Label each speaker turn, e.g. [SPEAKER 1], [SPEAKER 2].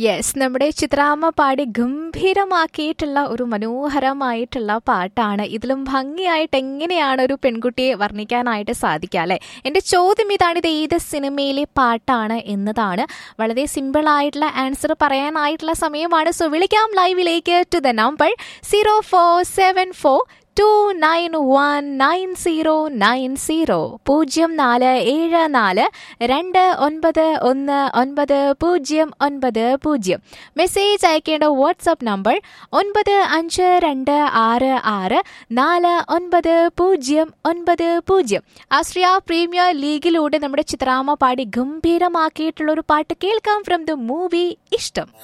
[SPEAKER 1] yes നമ്മുടെ ചിത്രാമ്മ പാടി ഗംഭീരമാക്കിയിട്ടുള്ള ഒരു മനോഹരമായിട്ടുള്ള പാട്ടാണ് ഇതിലും ഭംഗിയായിട്ട് എങ്ങനെയാണ് ഒരു പെൺകുട്ടിയെ വർണ്ണിക്കാനായിട്ട് സാധിക്കുക അല്ലെ എന്റെ ചോദ്യം ഇതാണ് ഇത് ഏത് സിനിമയിലെ പാട്ടാണ് എന്നതാണ് വളരെ സിമ്പിൾ ആയിട്ടുള്ള ആൻസർ പറയാനായിട്ടുള്ള സമയമാണ് സോ വിളിക്കാം ലൈവിലേക്ക് to the number zero four seven four two nine one nine zero nine zero പൂജ്യം നാല് ഏഴ് നാല് രണ്ട് ഒൻപത് ഒന്ന് ഒൻപത് പൂജ്യം ഒൻപത് പൂജ്യം മെസ്സേജ് അയക്കേണ്ട വാട്സപ്പ് നമ്പർ ഒൻപത് അഞ്ച് രണ്ട് ആറ് ആറ് നാല് ഒൻപത് പൂജ്യം ഒൻപത് പൂജ്യം ആശ്രിയ പ്രീമിയർ ലീഗിലൂടെ നമ്മുടെ ചിത്രാമ്മ പാടി ഗംഭീരമാക്കിയിട്ടുള്ള ഒരു പാട്ട് കേൾക്കാം ഫ്രം ദ മൂവി ഇഷ്ടം